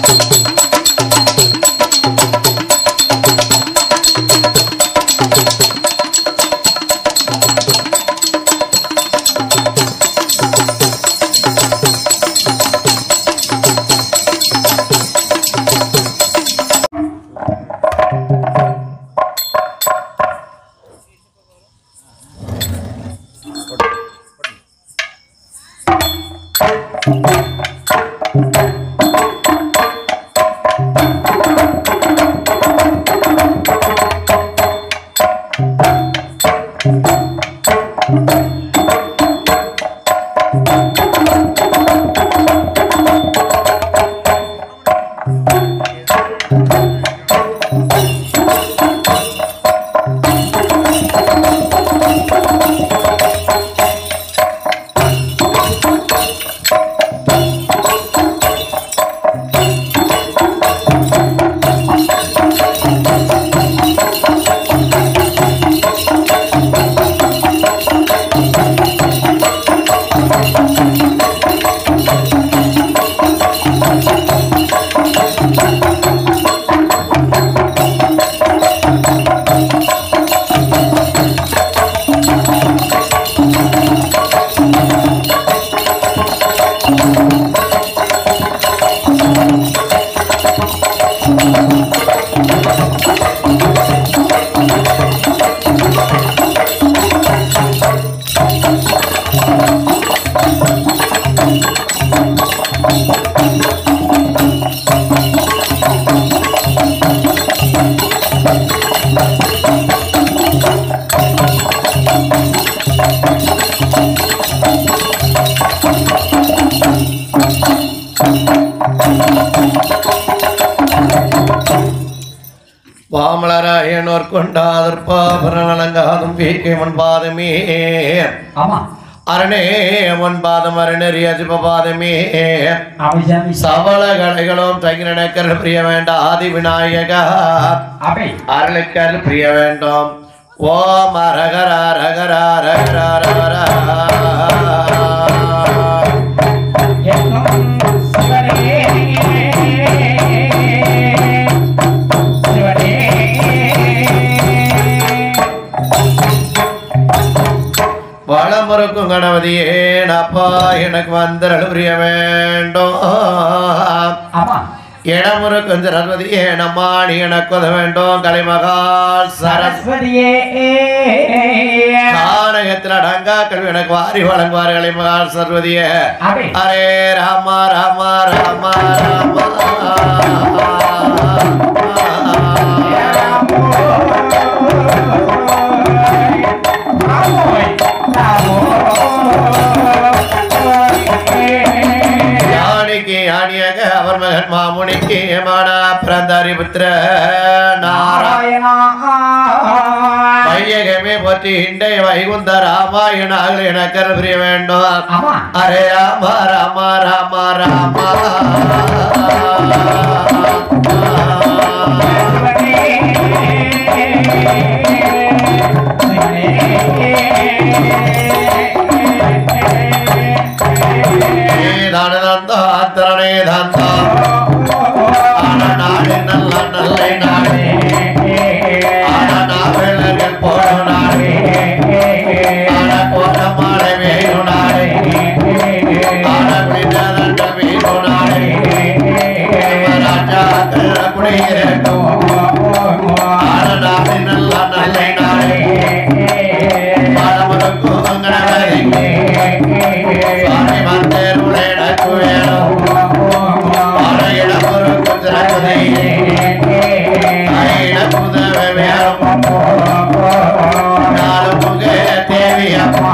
வாமலராயனோர் கொண்டாதற்பாபரணங்காதும் வீக்கை முன் பாதமே ஆமா அரணே முன் பாதம் அருணறிய சிவபாதமே அபிஜாமி சவள கடைகளும் தங்கினக்கர் பிரிய வேண்டாம் ஆதி விநாயகா அபை அருளுக்கல் பிரிய வேண்டும் ஓம் அரகரா ரகரா ரகரா ரகரா எங்கும் சிவனே சிவனே வளமுறுக்கும் கணபதியே அப்பா எனக்கு வந்தருள் புரிய வேண்டும் ஆமா இடமுறுக்கும் சரஸ்வதியே நம்மாணி எனக்கு உதவ வேண்டும் கலைமகால் சரஸ் சரஸ்வதியே கானகத்தில் அடங்கா கல்வி எனக்கு வாரி வழங்குவார் கலைமகால் சரஸ்வதியே அபை ஹரே ராமா ராமா ராமா ராமா யானைக்கு யானியாக அவர் மகன் மாமுனிக்கு மானா பிறந்தாரி புத்திர நாரா வையகமே போற்றி இண்டை வைகுந்த ராமாயண அகல எனக்கு புரிய வேண்டும் ஆமா ஹரே ராமா ராமா ராமா ராமா தானதந்தா அத்தரணே தந்தா ஆன நாடு நல்ல நல்லை நாடு ஆன நாவலர்கள் போடும் நாடு ஆன கோட்டமாலை வேணும் நாடு ஆன குடிதண்ட வேணும் நாடு ராஜா குடியிருக்கும் ஆன நாடு நல்ல நல்லை நாடு மனமுருக்கும் கணவரிக்கு சுவாமி வந்தேருளே நக்கு வேணும் ஆனையிடமுருக்கும் திறக்குதையே ஆயிடமுதவ வேறும் நாலு முக தேவியம்மா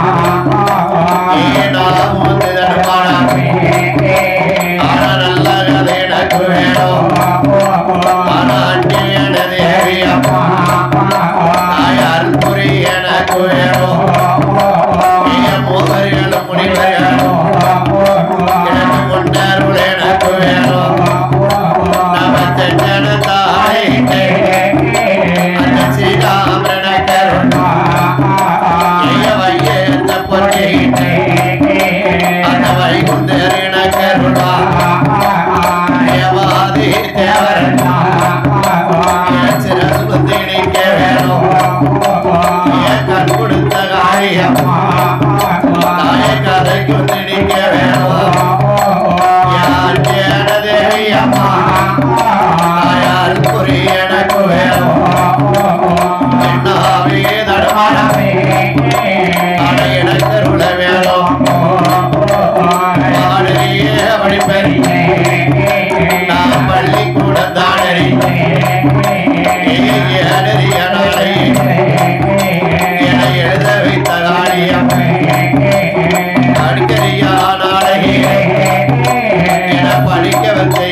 ஈனாவும் திதடுமானா ஆன நல்ல கதை நக்கு வேணும் ஆன அன்னியன தேவியம்மா தாயார் புரிய எனக்கு வேணும் நீங்க மூவர்களும் முனிவர்களும் எனக்கு கொண்டாருள் எனக்கு வேணும் நம தென்னன தாயிட்டே அந்த ஸ்ரீராமன கருணா ஜெய வையத்த பொன்னிட்டே அந்த வைகுந்தரின கருணா தேவாதி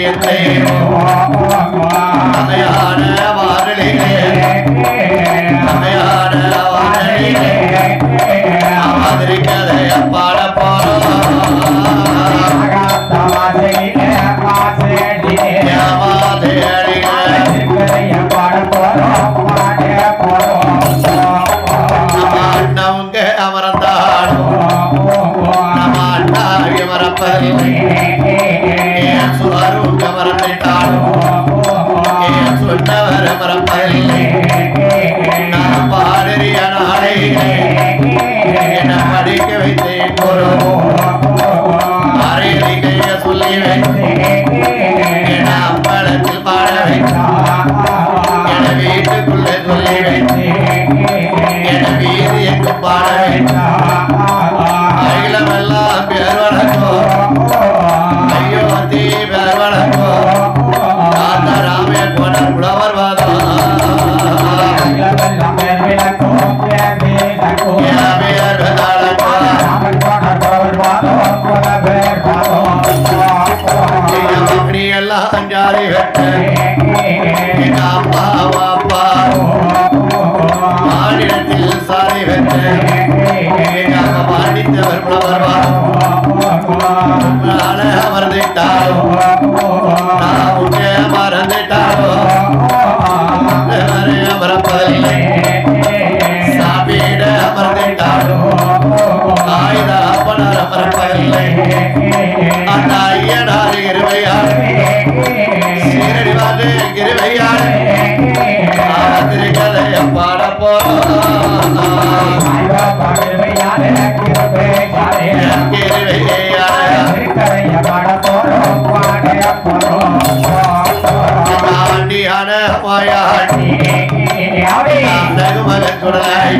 காரியத்தை அமையான வாரலிலே அமையான வாரலிலே மாதிரிக்கதை பாட போறோம் அண்ணவங்க அமர்ந்தாடும் நம்ம அண்ணாவி மறப்பதில்லை ஏன் சுவரும் மறந்துட்டாடும் ஏன் சொன்னவர் மறப்பதில்லை நான் பாடறிய நாளையிலே என்ன படிக்க வைத்தேன் ஒரு அறையிலேயே சொல்லி வைத்தேன் என் அம்பலத்தில் பாட வைத்தேன் என வீட்டுக்குள்ளே சொல்லி வைத்தேன் என வீதி எங்கும் பாட வைத்தேன் அகிலமெல்லாம் பேர் வணக்கம் ஐயோ தீ பேர் வணக்கம் தாத்தா ராமே போன புலவர் வாதம் என் பேர் வணக்கம் அப்படி எல்லாம் ஜாதி வெட்ட எங்க அப்பா அப்பா மாநிலத்தில் சாதி வெட்ட எங்க அப்பா பாண்டித்தவர் புலவர் வாதம் நாள அமர்ந்துட்டாரோ நான் உன்னை மறந்துட்டாரோ அமரப்பதில்லை சாப்பிட அமர்ந்துட்டாரோ ஆயுத அப்பனார் அமரப்பதில்லை அந்த ஐயனார் இருவையார் சீரடி வந்து இருவையார் திருக்கதைய பாட போறோம் ஆண்டியான மாயாண்டி நகுமகன் சுடலாய்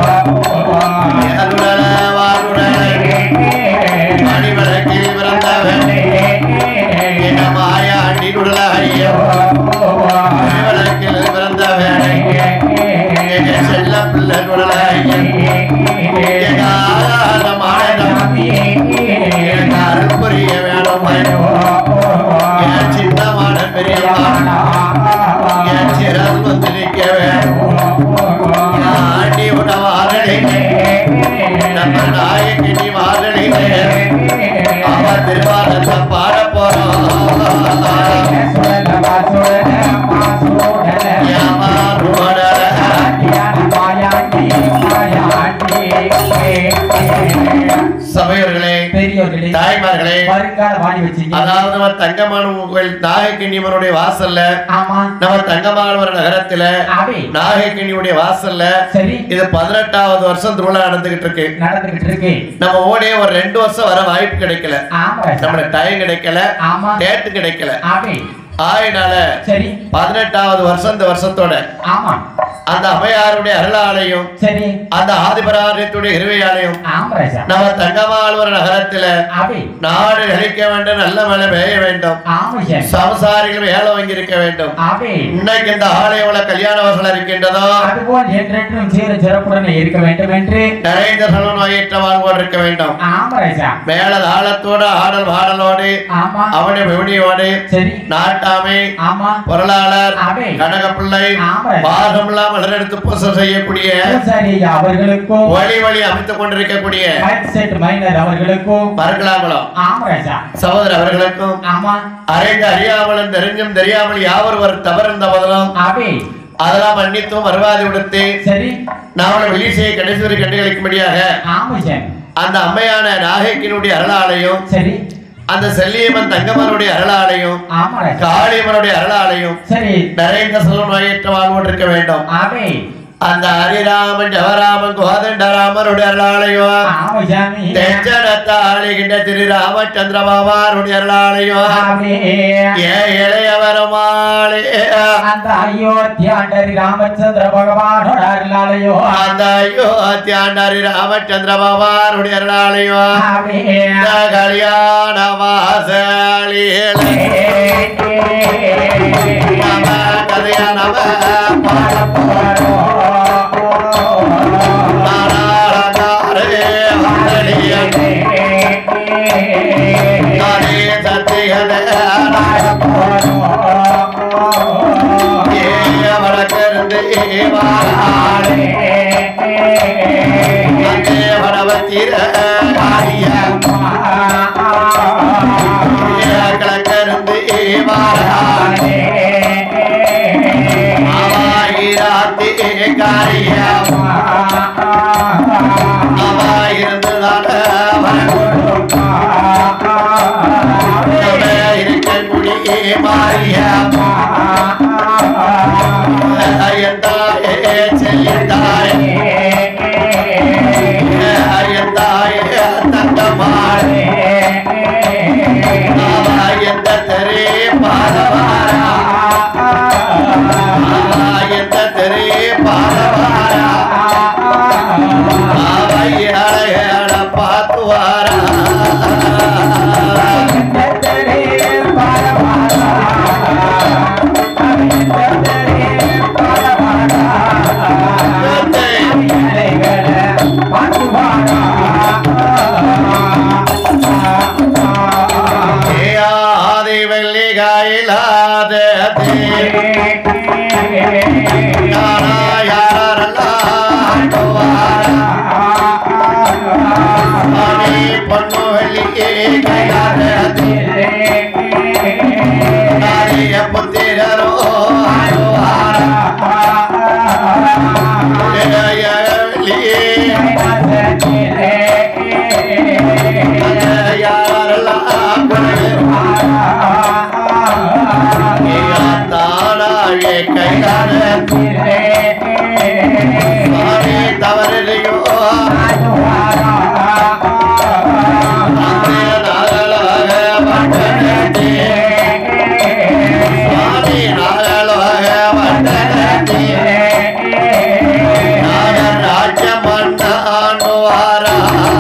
அருடல வாருடலை மணிவழக்கில் பிறந்தவன் என மாயாண்டி உடலாயோ மணிவழக்கில் பிறந்தவன் எங்க செல்ல பிள்ளை உடலாயோ எங்க ஆகாரமான எனக்கு அருள் புரிய வேணும் என் சின்னமான பெரியம்மா என் சிறல் வந்து நிற்க வேணும் ஆண்டி உணவாரடி நம்ம நாயக்கு நீ வாரடி அவ திருவாரத்தை பாட போறோம் ஏமாறுவடர சபையர்களே பெரியவர்களே தாய்மார்களே வருங்கால வாணி வச்சீங்க அதாவது நம்ம தங்கமான கோயில் நாகக்கண்ணியம்மனுடைய வாசல்ல ஆமா நம்ம தங்கமானவர் நகரத்துல அவே நாகக்கண்ணியுடைய வாசல்ல சரி இது பதினெட்டாவது வருஷம் திருவிழா நடந்துகிட்டு இருக்கு நடந்துகிட்டு இருக்கு நம்ம ஓடிய ஒரு ரெண்டு வருஷம் வர வாய்ப்பு கிடைக்கல ஆமா நம்மளுக்கு டைம் கிடைக்கல ஆமா டேட்டு கிடைக்கல அவே ஆயினால சரி பதினெட்டாவது வருஷம் இந்த வருஷத்தோட ஆமா அந்த அம்மையாருடைய அருளாலயம் சரி அந்த ஆதிபராரியத்துடைய இருவையாலயம் ஆமா ராஜா நம்ம தங்கமாழ்வர் நகரத்துல அவே நாடு நிலைக்க வேண்டும் நல்ல மழை பெய்ய வேண்டும் ஆமா சார் சம்சாரிகள் வேலை வாங்கி இருக்க வேண்டும் அவே இன்னைக்கு இந்த ஆலயம் கல்யாண வாசல் இருக்கின்றதோ அதுபோல் என்றென்றும் சீர சிறப்புடன் இருக்க வேண்டும் என்று நிறைந்த செல்வன் வகையற்ற வாழ்வோடு இருக்க வேண்டும் ஆமா ராஜா மேல தாளத்தோடு ஆடல் பாடலோடு ஆமா அவனுடைய விவனியோடு சரி நாட்டாமை ஆமா பொருளாளர் அவே. கனகப்பிள்ளை ஆமா. பாகமெல்லாம் வளரெடுத்து பூசம் செய்யக்கூடிய சரி அவர்களுக்கும் வழி வழி அமைத்துக் கொண்டிருக்கக்கூடிய மைக் செட் மைனர் அவர்களுக்கும் மருக்கலாங்குளம் ஆமா ராஜா சகோதரர் அவர்களுக்கும் ஆமா அறிந்து அறியாமலும் தெரிஞ்சும் தெரியாமல் யாவர் ஒரு தவறுந்த போதிலும் அவே அதெல்லாம் மன்னித்தும் மறுவாதி விடுத்து சரி நாமளை வெளிசெய்ய கடைசி வரை கண்டுகளிக்கும்படியாக ஆமா சார் அந்த அம்மையான நாகைக்கினுடைய அருளாலயம் சரி அந்த செல்லியம்மன் தங்கம்மனுடைய அருளாலயம் ஆமா ராஜா காளியம்மனுடைய அருளாலயம் சரி நிறைந்த செல்வன் வகையற்ற வாழ்வோடு இருக்க வேண்டும் அவே அந்த ஹரிராமன் ஜவராமன் கோதண்டராமருடைய அருளாலயம் ஆமா சாமி தெஞ்சனத்தாளுகின்ற திரு ராமச்சந்திர பாபாருடைய அருளாலயம் அவே ஏ இளையவரமாளே அந்த அயோத்தியாண்டரி ராமச்சந்திர பகவானோட அருளாலயோ அந்த அயோத்தியாண்டரி ராமச்சந்திர பாபாருடைய அருளாலயம் அவே இந்த கல்யாண வாசலிலே நம கதையா நம பாடாரே வந்தடியன் நானே சத்தியதே ஆயிராத்தி காரியா அவ இருந்துதான இருக்கக்கூடிய மாரியா ஐயந்தாயே செல்லிந்தாய் ஐயந்தாயே தங்கமாள் அவ எந்த தெரே பாதவாரா அவ எந்த தெரே பாதவாரா அவ ஏழ பார்த்து வாரா ஆதி வெள்ளிகாயிலாத பொண்ணு வெள்ளியே கையாத புத்திரரோ வெள்ளியே யாரெல்லாம் தானாவே கையாத சுவாமி தவறிலையோ நாகலாக வட்டனே சுவாமி நாகலாக வட்டனே நாகராஜ்யம் மன்னானுவாரா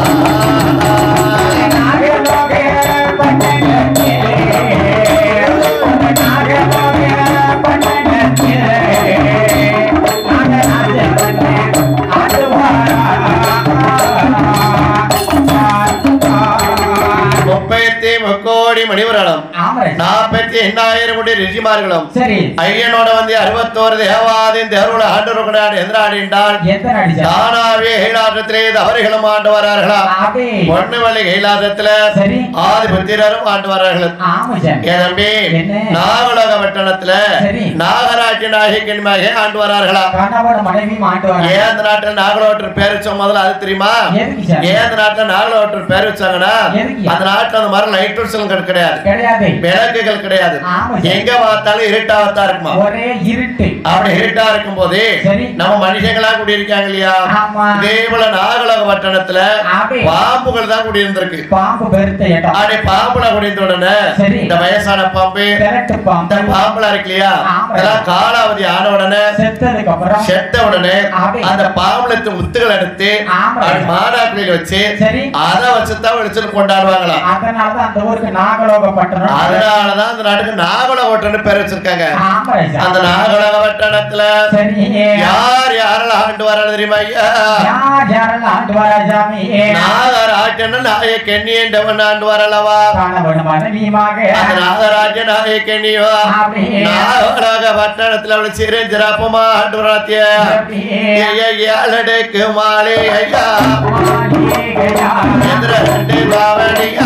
முப்பத்தி முக்கோடி மணிவரணம் நாற்பத்தி எண்ணாயிரம் கோடி ரிஷிமார்களும் சரி ஐயனோட வந்து அறுபத்தோரு தேவாதின் தேர்வுல ஆண்டு எந்திராடின்றால் எந்த நடிச்சா தானாவே கைலாசத்திலே தவறுகளும் ஆண்டு வரார்களாம் அதே பொன்னுமலை கைலாசத்துல சரி ஆதி புத்திரரும் ஆண்டு வரார்கள் ஆமா சாமி ஏன் தம்பி என்ன? நாகலோக பட்டணத்துல சரி. நாகராஜ நாயகன்மாக ஆண்டு வரார்களாம் கணவன் மனைவி மாட்டுவாங்க ஏன் அந்த நாட்டுல நாகலோட்டர் பேர் வச்ச முதல்ல அது தெரியுமா எதுக்கு சாமி ஏன் அந்த நாட்டுல நாகலோட்டர் பேர் வச்சாங்கன்னா எதுக்கு? அந்த நாட்டுல அந்த மாதிரி லைட் ஹவுஸ்கள் கிடையாது கிடையாது விளக்குகள் கிடையாது ஆமா சாமி. எங்க பார்த்தாலும் இருட்டாவத்தான் இருக்குமா ஒரே இருட்டு அப்படி இருட்டா இருக்கும் போது சரி. நம்ம மனுஷங்களா குடியிருக்காங்க இல்லையா ஆமா. இதே போல நாகலோக பட்டணத்துல ஆமே. பாம்புகள் தான் குடியிருந்திருக்கு பாம்பு பெருத்த இடம் அப்படி பாம்புல குடியிருந்த உடனே சரி. இந்த வயசான பாம்பு திரட்டு இந்த பாம்பு பாம்புல இருக்கு இல்லையா ஆமா. இதெல்லாம் காலாவதி ஆன உடனே செத்ததுக்கு அப்புறம் செத்த உடனே ஆமே. அந்த பாம்புல இருந்து முத்துகள் எடுத்து ஆமா. அப்படி மாடாக்குழியில வச்சு சரி. அதை வச்சுதான் வெளிச்சல் கொண்டாடுவாங்களாம் அதனாலதான் அந்த ஊருக்கு நாகலோக பட்டணம் அதனாலதான் அந்த நாட்டுக்கு நாகலோக வட்டம்னு பேர் வச்சிருக்காங்க ஆமா சாமி. அந்த நாகலோக வட்டணத்துல சரி யார் யாரெல்லாம் ஆண்டு வர தெரியுமா ஐயா யார் யாரெல்லாம் ஆண்டு வரா சாமி நாகராஜன் நாயக்கண்ணியண்டவன் ஆண்டு வரலவா கணவன் மனைவியுமாக அந்த நாகராஜ நாயக்கண்ணியோ ஆமே. நாகலோக பட்டணத்துல அவளை சிறஞ்சிராப்பமா ஆண்டு வராத்திய ஏழடுக்கு மாலை ஐயா எந்திர ரெண்டு பாவனியா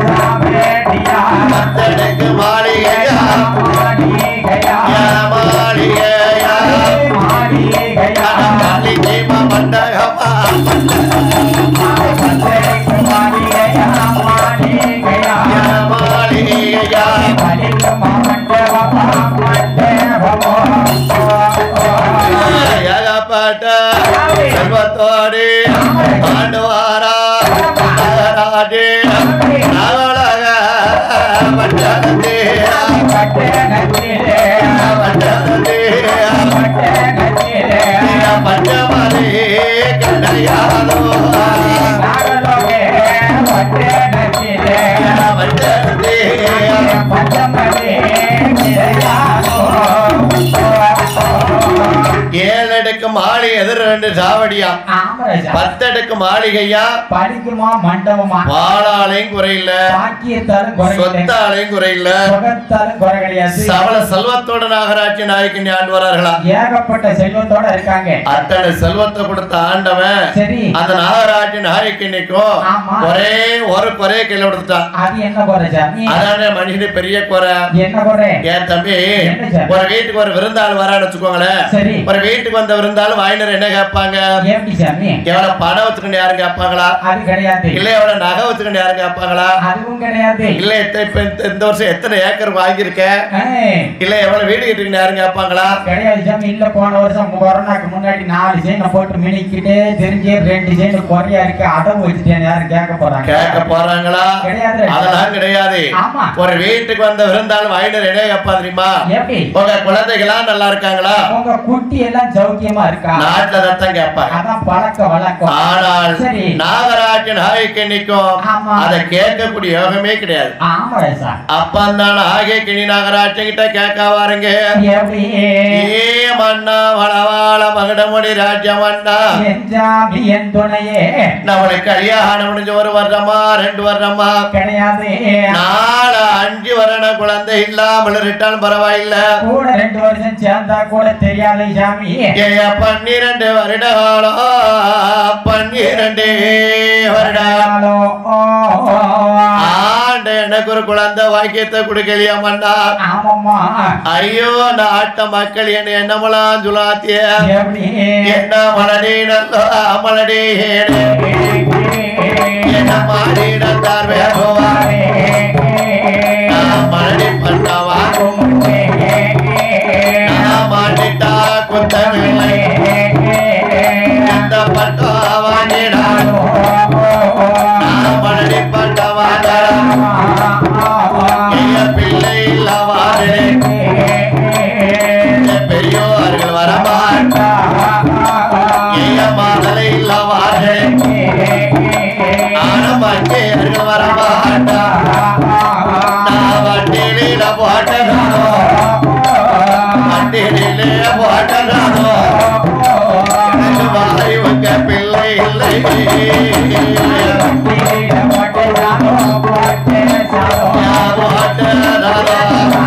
பத்தடுக்கு மாளிகையா மாளிகையா மாளிகை மண்டகமா மாளிகையா ஏகப்பட்ட செல்வத்தோடு ஆண்டு வாரா நாகராஜே நாகலக பட்டணத்தே பட்டணத்தே பஞ்சமலே கிடையாதோ பட்டணத்தே ஏழடுக்கு மாளிகை எதிர் ரெண்டு சாவடியா ஆமா ராஜா பத்தடுக்கு மாளிகையா படிக்குமா மண்டபமா வாழாலையும் குறையில்ல பாக்கியத்தாலும் குறையில்லை சொத்தாலையும் குறையில்ல சுகத்தாலும் குறை கிடையாது சபல செல்வத்தோட நாகராட்சி நாய்க்கு ஆண்டு வரார்களா ஏகப்பட்ட செல்வத்தோட இருக்காங்க அத்தனை செல்வத்தை கொடுத்த ஆண்டவன் சரி அந்த நாகராட்சி நாயக்கினிக்கும் ஆமா. ஒரே ஒரு குறைய கையில கொடுத்துட்டான் அது என்ன குறை சாமி அதான மனுஷனு பெரிய குறை என்ன குறை ஏன் தம்பி என்ன சார்? ஒரு வீட்டுக்கு ஒரு விருந்தாள் வரான்னு வச்சுக்கோங்களேன் சரி ஒரு வீட்டுக்கு வந்த விருந்தாள் வாயினர் என்ன கேட்பாங்க எப்படி சாமி எவ்வளவு பணம் வச்சுக்கணும் யாரும் கேட்பாங்களா அது கிடையாது இல்ல எவ்வளவு நகை வச்சுக்கணும் யாரும் கேட்பாங்களா அதுவும் கிடையாது இல்ல எத்த- இப்ப இந்த- இந்த வருஷம் எத்தனை ஏக்கர் வாங்கியிருக்க ஏய், இல்ல எவ்வளவு வீடு கட்டிருக்கணும் யாரும் கேட்பாங்களா கிடையாது சாமி இல்ல போன வருஷம் கொரோனாக்கு முன்னாடி நாலு செயினை போட்டு மினிக்கிட்டே தெரிஞ்சு ரெண்டு செயின் குறையா இருக்கு அடவு வச்சுட்டேன் யாரும் கேட்க போறாங்க கேட்க போறாங்களா கிடையாது அதெல்லாம் கிடையாது ஆமா ஒரு வீட்டுக்கு வந்த விருந்தாள் வாயினர் என்ன கேட்பா தெரியுமா எப்படி உங்க குழந்தைகளா நல்லா இருக்காங்களா உங்க குட்டி எல்லாம் சௌக்கியமா இருக்கா நாட்டுல தான் கேட்பாங்க அதான் பழக்க வழக்கம் ஆனால் சரி. நாகராஜ நாயக்கு நிற்கும் ஆமா. அதை கேட்கக்கூடிய யோகமே கிடையாது ஆமா ராஜா அப்பந்தான் ஆகிய கிணி நாகராஜ கிட்ட கேட்க வாருங்க எப்படி ஏ மன்னா வளவாள மகடமுடி ராஜ்யம் அண்ணா என் ஜாமி என் துணையே நம்மளுக்கு கல்யாணம் முடிஞ்ச ஒரு வருடமா ரெண்டு வருடமா கிடையாது நாலு அஞ்சு வருட குழந்தை இல்லாமல் இருட்டாலும் பரவாயில்ல கூட ரெண்டு வருஷம் சேர்ந்தா கூட தெரியாது சாமி ஏய பன்னிரண்டு வருட காலம் பன்னிரண்டு வருட ஹலோ, ஓ, ஓ, ஓ. ஆண்டு எனக்கு ஒரு குழந்தை வாக்கியத்தை கொடுக்கலையா மன்னா ஆமாம்மா ஐயோ நாட்ட மக்கள் என்ன என்னமெல்லாம் சொல்லாத்திய எப்படி என்ன மலடி நல்ல மலடி என்ன மாடிடத்தார் வேகுவா நான் மலடி பண்ணவா நான் மாட்டிட்டா குத்தமில்லை இந்த பட்டவானிடான் நான் மலடி பண்ணவாடா எங்க பிள்ளை இல்லவாறு பெரியோர்கள் வரமாட்டா எங்க மாதலை இல்லவாறு ஆனமாட்டியர்கள் வரமாட்டா நான் வண்டியில போட்டதானோ வண்டியிலே போட்டதானோ எனக்கு வாய் உங்க பிள்ளை இல்லை நான் போட்டதானோ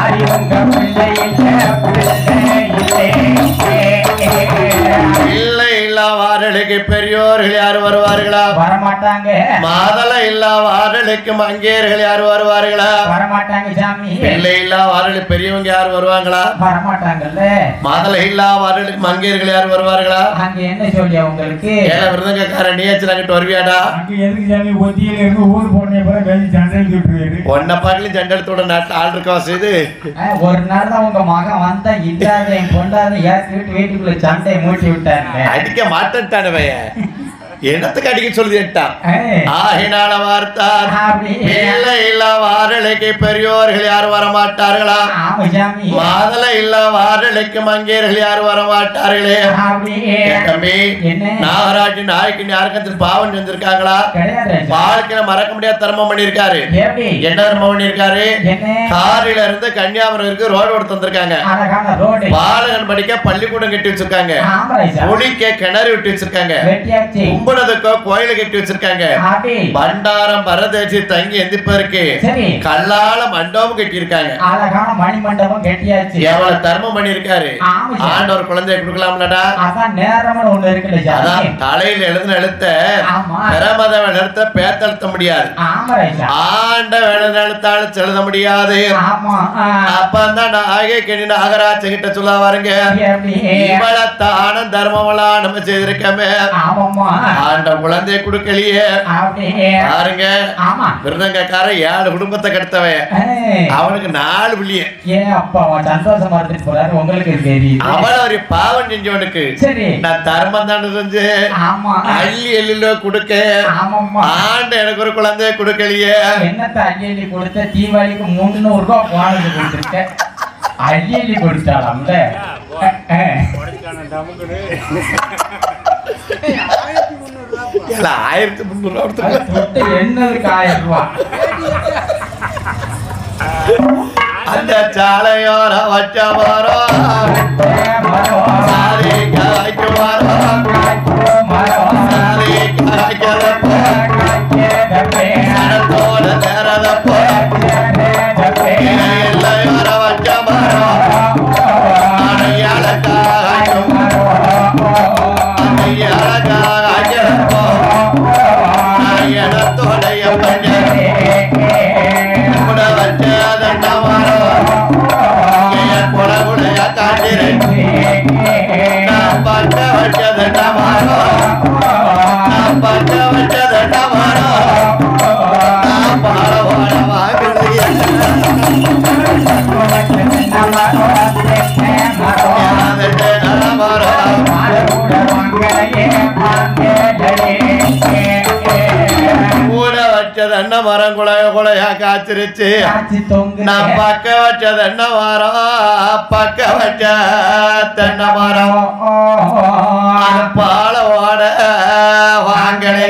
பிள்ளை இல்லாவார்களுக்கு பெரியோர்கள் யார் வருவார்களா வரமாட்டாங்க மாதலை இல்லாவார்களுக்கு மங்கையர்கள் யார் வருவார்களா வரமாட்டாங்க சாமி பிள்ளை இல்லாவார்களுக்கு பெரியவங்க யார் வருவாங்களா வரமாட்டாங்கல்ல மாதலை இல்லாவார்களுக்கு மங்கையர்கள் யார் வருவார்களா அங்க என்ன சொல்லி உங்களுக்கு ஏல விருதுங்கக்காரன் நீச்சல் அங்கிட்டு வருவியாடா அங்க எதுக்கு சாமி ஒத்தியில இருந்து ஊர் போன பிறகு வெளியே சண்டை விட்டுருவாரு ஒன்ன பாக்கலையும் ஜண்டலத்தோட நாட்டில் ஆள் இருக்கா செய்து அஹ், ஒரு நாள் தான் உங்க மகன் வந்தா இல்லாத என் பொண்டாத ஏற்றி விட்டு வீட்டுக்குள்ள சண்டையை மூட்டி விட்டாங்க அடிக்க மாட்டேன்ட்டான பையன் என்னத்துக்கு அடிக்க சொல்லிட்டான் ஏய், ஆகினால வார்த்தார் அப்படி பிள்ளை இல்லாவார்களுக்கு பெரியோர்கள் யார் வரமாட்டார்களா ஆமா சாமி மாதலை இல்லாவார்களுக்கு மங்கையர்கள் யார் வரமாட்டார்களே அப்படி ஏன் தம்பி என்ன நாகராஜ் நாய்க்கு யாருக்கும் பாவம் செஞ்சிருக்காங்களா கிடையாது ராஜா. வாழ்க்கையில மறக்க முடியாத தர்மம் பண்ணிருக்காரு எப்படி என்ன தர்மம் பண்ணிருக்காரு என்ன காரில இருந்து கன்னியாகுமரி வரைக்கும் ரோடு எடுத்து வந்திருக்காங்க அழகான ரோடு பாலகன் படிக்க பள்ளிக்கூடம் கட்டி வச்சிருக்காங்க ஆமா ராஜா. ஒளிக்க கிணறு விட்டு வச்சிருக்காங்க வெட்டியாச்சு கும்பிடுறதுக்கோ கோயில கட்டி வச்சிருக்காங்க அப்படி பண்டாரம் பரதேசி தங்கி எந்திப்பதற்கு சரி கல்லால மண்டபம் கட்டி இருக்காங்க அழகான மணிமண்டபம் கட்டியாச்சு எவ்வளவு தர்மம் பண்ணிருக்காரு ஆமா சாமி. ஆண்டவர் குழந்தைய கொடுக்கலாம்லடா அதான் நேரம்னு ஒண்ணு இருக்குல்ல சாமி அதான் தலையில எழுதின எழுத்த ஆமா பிரமதம் எழுத்த பேத்தெழுத்த முடியாது ஆமா ராஜா ஆண்ட எழுதின எழுத்தாலும் எழுத முடியாது ஆமா ஆ. அப்பந்தான் நாகே கெணி நாகராஜ கிட்ட சொல்ல வாருங்க எப்படி இவளத்தான தர்மமெல்லாம் நம்ம செய்திருக்கமே ஆமாம்மா ஆண்ட குழந்தைய கொடுக்கலையே அப்படி பாருங்க ஆமா விருதங்கக்காரன் ஏழு குடும்பத்தை கெடுத்தவன் ஏய், அவனுக்கு நாலு பிள்ளைய ஏன் அப்பா அவன் சந்தோஷமா இருந்துட்டு போறாரு உங்களுக்கு தெரியுது அவன் ஒரு பாவம் செஞ்சவனுக்கு சரி நான் தர்மம் தானே செஞ்சு ஆமா அள்ளி எள்ளில கொடுக்க ஆமாம்மா ஆண்ட எனக்கு ஒரு குழந்தைய கொடுக்கலையே என்னத்த அள்ளி கொடுத்த தீபாவளிக்கு முந்நூறு ரூபாய் போனது கொடுத்துருக்க அள்ளி கொடுத்தாலாம்ல அஹ், அஹ். இல்ல, ஆயிரத்தி முந்நூறு ரூபா அது கொடுத்துருக்க. தொட்டு எண்ணதுக்கு ஆயிரம் ரூபாய் அந்த சாலையோர வச்ச மரம் ஏ, மரம். சாதி காய்க்கு மரம் மரம் தென்னை மரம் எனது தென்னை மரம் மாடூட மங்களையே மாங்கேடலே கூட வச்ச தென்னை மரம் குலைய குலையா காய்ச்சிருச்சு காட்சி தொங்கு நான் பக்க வச்ச தென்னை மரம் பக்க வச்ச தென்னை மரம் அது பால ஓட வாங்கலை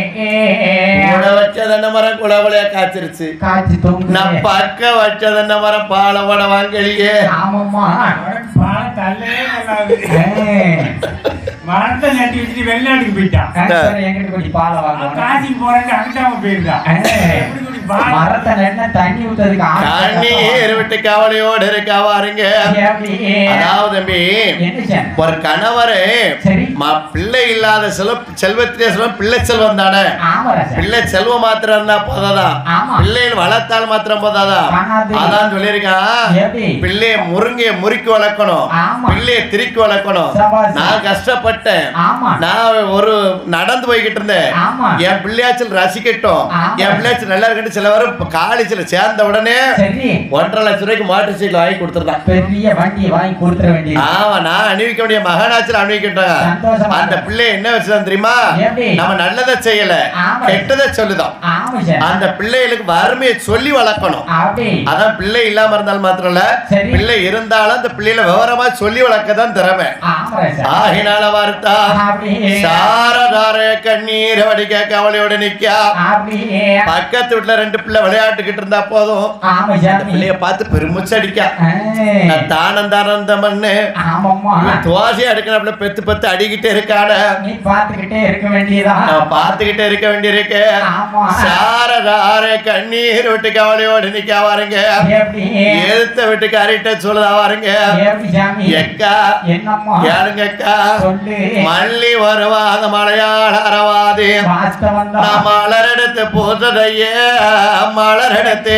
கூட வச்ச தென்னை மரம் குலை குலையா காய்ச்சிருச்சு காட்சி தொங்கு நான் பக்க வச்ச தென்னை மரம் பால ஓட வாங்கலையே ஆமாம்மா அவனுக்கு பாலம் தள்ளவே நல்லாது ஏய், மரத்தை நட்டி வச்சுட்டு வெளிநாட்டுக்கு போயிட்டான் கணேசன் எங்கிட்ட கொஞ்சம் பாலை அவன் வாங்கணும் காசிக்கு போறேன்னு அங்கிட்டாம போயிருக்கான் ஏய், எப்படி இப்படி பாலம் மரத்தை நெண்ண தண்ணி ஊத்துறதுக்கு ஆள் கண்ணீர் விட்டு கவலையோடு இருக்கா பாருங்க எப்படி? அதாவது தம்பி என்ன சார்? ஒரு கணவரு சரி ம- பிள்ளை இல்லாத செல்வ செல்வத்திலே செல்வம் பிள்ளை செல்வம் தானே ஆமா ராஜா. பிள்ளை செல்வம் மாத்திரம் இருந்தா போதாதான் ஆமா. பிள்ளைகள் வளர்த்தால் மாத்திரம் போதாதான் காணாது. அதான் சொல்லியிருக்கான் எப்படி? பிள்ளைய முருங்கைய முறுக்கி வளர்க்கணும் ஆமா. பிள்ளைய திருக்கி வளர்க்கணும் சபாஷ். நான் கஷ்டப்பட்டேன் ஆமா நான் ஒரு நடந்து போய்கிட்டு இருந்தேன் ஆமா. என் பிள்ளையாச்சல் ரசிக்கட்டும் ஆமா. என் பிள்ளையாச்சல் நல்லா இருக்கட்டும் சில பேரும் காலேஜ்ல சேர்ந்த உடனே சரி ஒன்றரை லட்சம் ரூபாய்க்கு மோட்டர் சைக்கிள் வாங்கி கொடுத்துருந்தான் பெரிய வண்டியை வாங்கி கொடுத்துட வேண்டியது ஆமா நான் அணிவிக்க வேண்டிய மகனாச்சல் அணிவிக்கிட்டாங்க சந்தோஷமா அந்த பிள்ளை என்ன வச்சுதான் தெரியுமா எப்படி? நம்ம நல்லதை செய்யல ஆமா. கெட்டதை சொல்லுதான் ஆமா சார் அந்த பிள்ளைகளுக்கு வறுமையை சொல்லி வளர்க்கணும் அப்படி அதான் பிள்ளை இல்லாம இருந்தாலும் மாத்திரம் இல்ல சரி. பிள்ளை இருந்தாலும் அந்த பிள்ளைகளை விவரமா சொல்லி வளர்க்க தான் திறமை ஆமா ராஜா. ஆகினால வார்த்தா அப்படி சாரதார கண்ணீர் வடிக்க கவலையோட நிக்கா அப்படி பக்கத்து வீட்டுல ரெண்டு பிள்ளை விளையாட்டுக்கிட்டு இருந்தா போதும் ஆமா அந்த சாமி பிள்ளைய பார்த்து பெருமிச்சு அடிக்கா ஏய், நான் தானம் தானம் பண்ணு ஆமாம்மா துவாசி அடுக்கணும்ல பெத்து பெத்து அடிக்கிட்டே இருக்காட நீ பார்த்துக்கிட்டே இருக்க வேண்டியதா நான் பார்த்துக்கிட்டே இருக்க வேண்டியிருக்கு ஆமா சாரதார கண்ணீர் விட்டு கவலையோடு நிக்க வாருங்க எப்படி எழுத்த விட்டு கறிட்ட சொல்லுதா வாருங்க எப்படி சாமி எக்கா என்னம்மா யாருங்க அக்கா சொல்லு மல்லி வருவாத மலையாள அரவாதி வாஸ்தவம் தான் நான் மலர் எடுத்து பூசதையே மலர் எடுத்து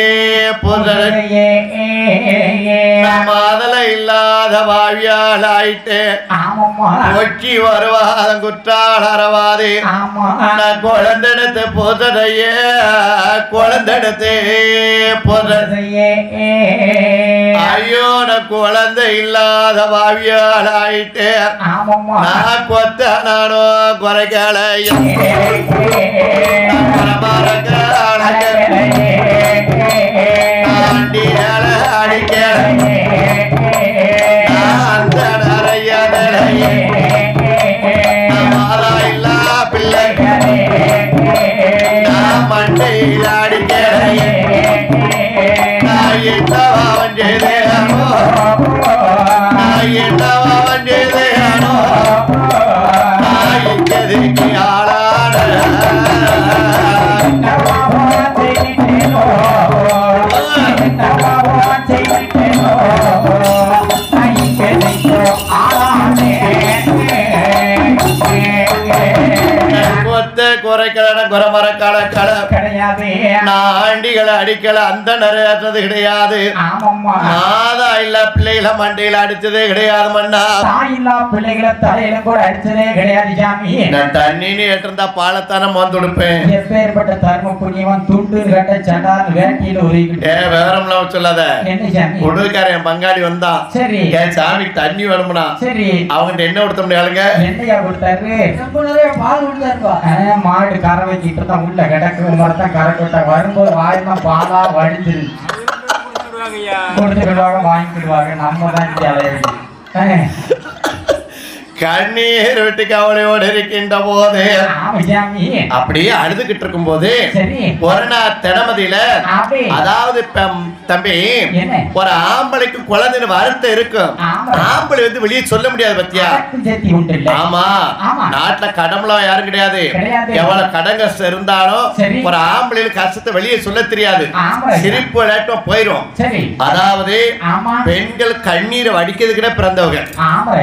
பூசதை நான் மாதல இல்லாத வாழ்வியால் ஆயிட்டு ஆமாம்மா ஒச்சி வருவாத குற்றால அரவாதி ஆமா நான் குழந்தெடுத்து பூசதையே குழந்தெடுத்து பூசதை ஐயோ நான் குழந்தை இல்லாத வாழ்வியால் ஆயிட்டு ஆமாம்மா நான் கொத்த நானும் குறைக்கலையும் ஆண்டியால அடிக்கலை அந்த நிறைய நிறைய மாதா இல்லா பிள்ளை நான் மண்டையில் அடிக்கலை நான் என்னவாவன் செய்தேனோ நான் என்னவாவன் செய்தேனோ நான் இங்கதுக்கு ஆளான கொத்த குறைக்கலன குரமர கல கல கிடையாது நான் ஆண்டிகளை அடிக்கல அந்த நிறையாற்றது கிடையாது ஆமாம்மா மாதா இல்ல பிள்ளைகளை மண்டையில அடிச்சதே கிடையாது மண்ணா தாயில்லா பிள்ளைகளை தலையில கூட அடிச்சதே கிடையாது சாமி நான் தண்ணின்னு ஏற்றிருந்தா பாலத்தானம் வந்து கொடுப்பேன் எப்பேற்பட்ட தர்ம புண்ணியவன் துண்டு கட்ட சண்டான் வேட்டியில உருவிக்கிட்டு ஏ விவரம்லாம் சொல்லாத என்ன சாமி உடுக்காரன் என் பங்காளி வந்தான் சரி என் சாமிக்கு தண்ணி வேணும்னா சரி அவங்கிட்ட என்ன கொடுத்த முடியாதுங்க என்னையா கொடுத்தாரு பால் கொடுத்தாருப்பா ஆ, மாடு கரை வைக்கிட்டு தான் உள்ள கிடக்கு மரத்தான் கரை கொட்ட வரும்போது வாயெல்லாம் பாலா வடிஞ்சிரு கொடுத்துக்கிடுவாங்க வாங்கிக்கிடுவாங்க நம்ம தான் தலைவலி கண்ணீர் விட்டு கவலையோடு இருக்கின்ற போது ஆமா சாமி அப்படியே அழுதுகிட்டு இருக்கும் போது சரி ஒரு நாள் தினமதியில அப்படி அதாவது பம்- தம்பி என்ன? ஒரு ஆம்பளைக்கு குழந்தைன்னு வருத்தம் இருக்கும் ஆமா. ஆம்பளை வந்து வெளியே சொல்ல முடியாது பத்தியா அடக்கும் சேர்த்தி உண்டு இல்ல ஆமா ஆமா. நாட்டுல கடம்லாம் யாரும் கிடையாது கிடையாது. எவ்வளவு கடன் கஷ்டம் இருந்தாலும் சரி. ஒரு ஆம்பளைக்கு கஷ்டத்தை வெளியே சொல்ல தெரியாது ஆமா. சிரிப்பு விளையாட்டம் போயிரும் சரி அதாவது ஆமா பெண்கள் கண்ணீரை வடிக்கிறதுக்கிட பிறந்தவங்க ஆமா ரைசா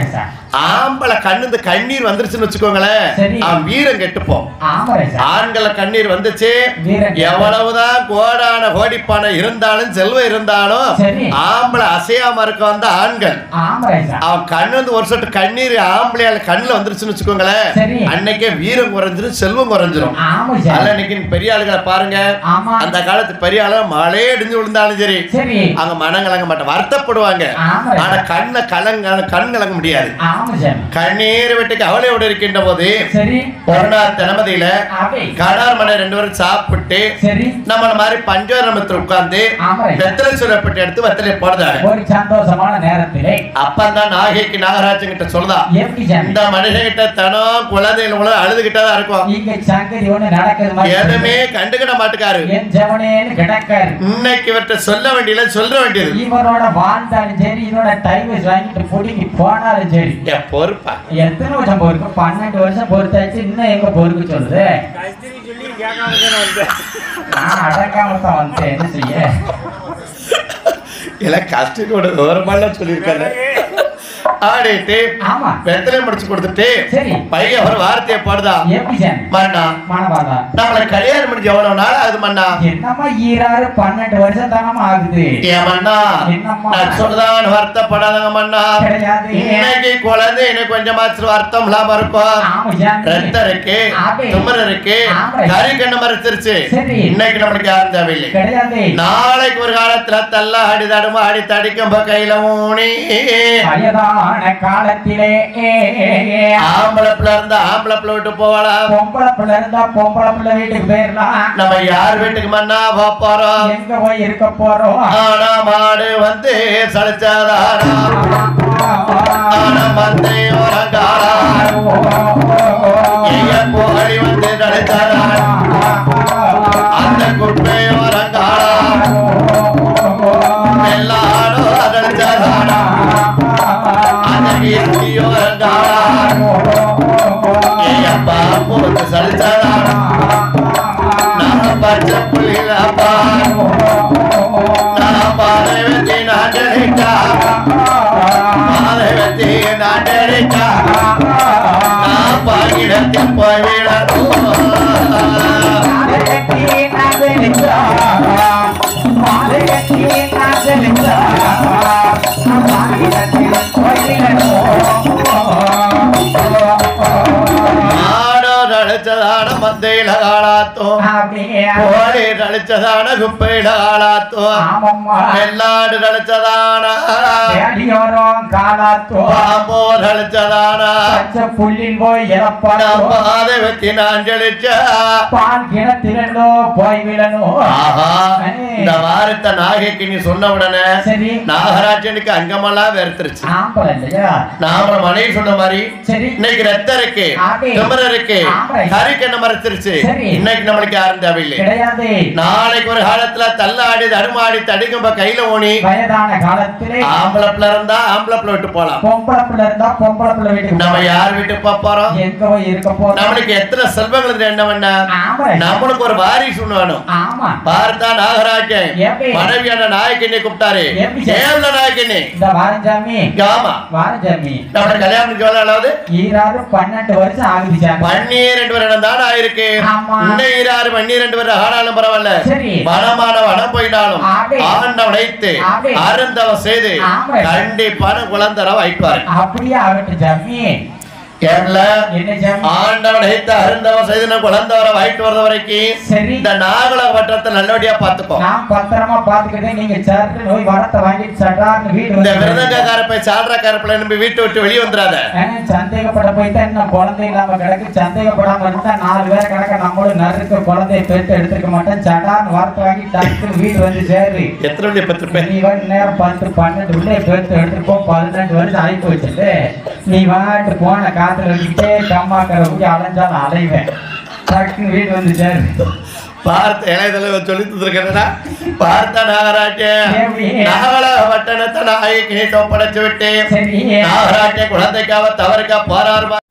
ஆம்பளை கண்ணுந்து கண்ணீர் வந்துருச்சுன்னு வச்சுக்கோங்களேன் சரி. அவன் வீரம் கெட்டுப்போம் ஆமா ராஜா ஆண்களை கண்ணீர் வந்துச்சு வீரம் கெட்டு- எவ்வளவுதான் கோடான கோடிப்பான இருந்தாலும் செல்வம் இருந்தாலும் சரி. ஆம்பளை அசையாம இருக்க வந்த ஆண்கள் ஆமா ராஜா அவன் கண்ணு வந்து ஒரு சொட்டு கண்ணீர் ஆம்பளையால கண்ணுல வந்துருச்சுன்னு வச்சுக்கோங்களேன் சரி. அன்னைக்கே வீரம் குறைஞ்சிரும் செல்வம் குறைஞ்சிரும் ஆமா அல்ல ராஜா இன்னைக்கு பெரிய ஆளுகளை பாருங்க ஆமா அந்த காலத்து பெரிய ஆளு மழையே இடிஞ்சு விழுந்தாலும் சரி சரி அங்க மனம் கலங்க மாட்டேன் வருத்தப்படுவாங்க ஆமா. ஆனா கண்ணை கலங்க கண் கலங்க முடியாது ஆமா சாமி கண்ணீர் விட்டு கவலையோடு இருக்கின்ற போது சரி ஒரு நாள் தினமதியில அவை கடார் மனை ரெண்டு பேரும் சாப்பிட்டு சரி நம்ம மாதிரி பஞ்சோரமத்தில் உட்கார்ந்து ஆமா ராஜா. வெத்தலை சுரப்பட்டு எடுத்து வெத்தலை போடுறாங்க ஒரு சந்தோஷமான நேரத்திலே அப்பந்தான் நாகைக்கு நாகராஜன் கிட்ட சொல்லுதா எப்படி சாமி இந்த மனுஷங்கிட்ட தனம் குழந்தைகள் உலக அழுதுகிட்டே தான் இருக்கும் இங்க சங்கதி ஒண்ணு நடக்குது மாதிரி எதுவுமே கண்டுக்கிட மாட்டுக்காரு என் ஜவனேன்னு கிடக்காரு இன்னைக்கு இவர்கிட்ட சொல்ல வேண்டியல சொல்ல வேண்டியது இவரோட வாழ்ந்தாலும் சரி இவரோட டைவர்ஸ் வாங்கிட்டு பிடிக்கி போனாலும் சரி என் பொறுப்பா எத்தனை வருஷம் பொறுக்கு பன்னெண்டு வருஷம் பொறுத்தாச்சு இன்னும் எங்க பொறுக்க சொல்லுது நான் அடக்காம தான் வந்தேன் என்ன செய்ய இல்ல கஷ்டத்தோட விவரமாலாம் சொல்லியிருக்காரு ஆடிட்டு ஆமா வெத்தலை முடிச்சு கொடுத்துட்டு சரி பையன் ஒரு வார்த்தையை பாடுதா எப்படி சாமி மண்ணா மனவாதா நம்மளை கல்யாணம் முடிஞ்சு எவ்வளவு நாள் ஆகுது மண்ணா என்னம்மா ஈராறு பன்னெண்டு வருஷம் தானமா ஆகுது ஏன் மண்ணா என்னம்மா? நான் சொல்றதான் வருத்தப்படாதங்க மண்ணா கிடையாது இன்னைக்கு குழந்தை இன்னும் கொஞ்சமாச்சு வருத்தம் இல்லாம இருக்கும் ஆமா சாமி ரத்தம் இருக்கு ஆமே. துமர் இருக்கு ஆமே. கறி கண்ணு மறைச்சிருச்சு சரி. இன்னைக்கு நம்மளுக்கு யாரும் தேவையில்லை கிடையாது நாளைக்கு ஒரு காலத்துல தள்ள ஆடி தடுமா ஆடி தடிக்கும் கையில ஊனி வயதான காலத்திலே ஆம்பளை பிள்ளை இருந்தா ஆம்பளை பிள்ளை விட்டு போகலாம் பொம்பளை பிள்ளை இருந்தா பொம்பளை பிள்ளை வீட்டுக்கு போயிடலாம் நம்ம யார் வீட்டுக்கு மண்ணா போப் போறோம் எங்க போய் இருக்க போறோம் ஆனா மாடு வந்து சளிச்சாதானா ஆனா மந்தை உறங்காளா ஐய கோழி வந்து நடிச்சாதானா அந்த குப்பை உறங்காளா எல்லாரும் நடிச்சாதானா அந்த கீர்த்தி உறங்காளா ஐயப்பா போட்டு சளிச்சாதானா நான் பச்சை புள்ளிலப்பா நான் பாதை வச்சு நான் நினைக்கா பாதை வச்சு நான் நினைக்கா நான் பாகிடத்தில் போய்விடணும் மாடோ நடிச்சதான மந்தையில காலாத்தும் கோழி நடிச்சதான குப்பையில காலாத்தும் வெள்ளாடு நடிச்சதான பாம்போ நடிச்சதான புள்ளின் போய் இறப்பாடோ பாதை வச்சு நான் ஜலிச்சா பால் கிணத்திலோ போய் விடணும் ஆஹா இந்த வாரத்தை நாகைக்கு நீ சொன்ன உடனே சரி நாகராஜனுக்கு அங்கமெல்லாம் வெறுத்துருச்சு ஆம்பளை இல்லையா நாம மனைவி சொன்ன மாதிரி சரி இன்னைக்கு ரத்தம் இருக்கு ஆமே. திமிர இருக்கு ஆமே. கறி கண்ண மறைச்சிருச்சு சரி. இன்னைக்கு நம்மளுக்கு யாரும் தேவையில்லை கிடையாது நாளைக்கு ஒரு காலத்துல தள்ளாடி தடுமாடி தடிக்கும்ப கையில ஓனி வயதான காலத்திலே ஆம்பளை பிள்ளை இருந்தா ஆம்பளை பிள்ளை விட்டு போலாம் பொம்பளை பிள்ளை இருந்தா பொம்பளை பிள்ளை வீட்டுக்கு நம்ம போகலாம். யார் வீட்டுக்கு போப் போறோம் எங்க போய் இருக்க போறோம் நம்மளுக்கு எத்தனை செல்வங்கள் இருக்கு என்ன பண்ண ஆமா நம்மளுக்கு ஒரு வாரிசு ஒண்ணு வேணும் ஆமா பார்த்தா நாகராஜன் எப்படி? மனைவியான நாயக்கண்ணை கூப்பிட்டாரு எப்படி சார்? ஏவல நாயக்கண்ணே இந்த வாரஞ்சாமி ஆமா வாரஞ்சாமி நம்மளுக்கு கல்யாணம் எவ்வளவு அளவுது ஈராறு பன்னெண்டு வருஷம் ஆகுது சாமி பன்னீர் பேரும் தான் ஆயிருக்கு ஆமா. இன்னும் ஈராறு பன்னீர் பேர் ஆனாலும் பரவாயில்ல சரி. மனமான வனம் போயிட்டாலும் ஆமே. ஆண்ட உடைத்து ஆமே. அருந்தவ செய்து ஆமே. கண்டிப்பான குழந்தர வாய்ப்பாரு அப்படியே ஆகட்டும் சாமி ஏன்ல என்ன சாமி ஆண்டவன் உடைத்து அருந்தவ செய்து நான் குழந்தவர வாய்ட்டு வர்ற வரைக்கும் சரி இந்த நாகல வட்டத்தை நல்லபடியா பாத்துக்கோ நான் பத்திரமா பாத்துக்கிட்டே நீங்க சட்டு நோய் வரத்தை வாங்கிட்டு சட்டார்னு வீடு இந்த வந்து விருதங்கார போய் சாடுற கருப்புல நம்பி வீட்டை விட்டு வெளியே வந்துடாத ஆ, சந்தேகப்பட போயிட்டா இன்னும் குழந்தை இல்லாம கிடக்கு சந்தேகப்படாம இருந்தா நாலு பேர் கிடக்க நம்மளும் நறுக்க குழந்தைய பெற்று எடுத்துக்க மாட்டேன் சட்டார்னு வார்த்தை வாங்கி டக்குன்னு வீடு வந்து சேரு எத்தனை மணி பத்திருப்பேன் நீ வந்து நேரம் பத்து பன்னெண்டு உள்ளே பெற்று எடுத்துட்டு போ பதினெண்டு வருஷம் ஆகி போச்சுட்டு நீ வாட்டு போன காத்துல வச்சுக்கிட்டே கம்மாக்கரை ஊட்டி அலைஞ்சாலும் அலைவேன் டக்குன்னு வீடு வந்து சேரு பார்த்த இளையதலைவர் சொல்லி தந்திருக்கிறா பார்த்த நாகராஜன் எப்படி? நாகல பட்டணத்தை நாயக்கி ஒப்படைச்சு விட்டு சரி நாகராஜன் குழந்தைக்காக தவறுக்கா போராறு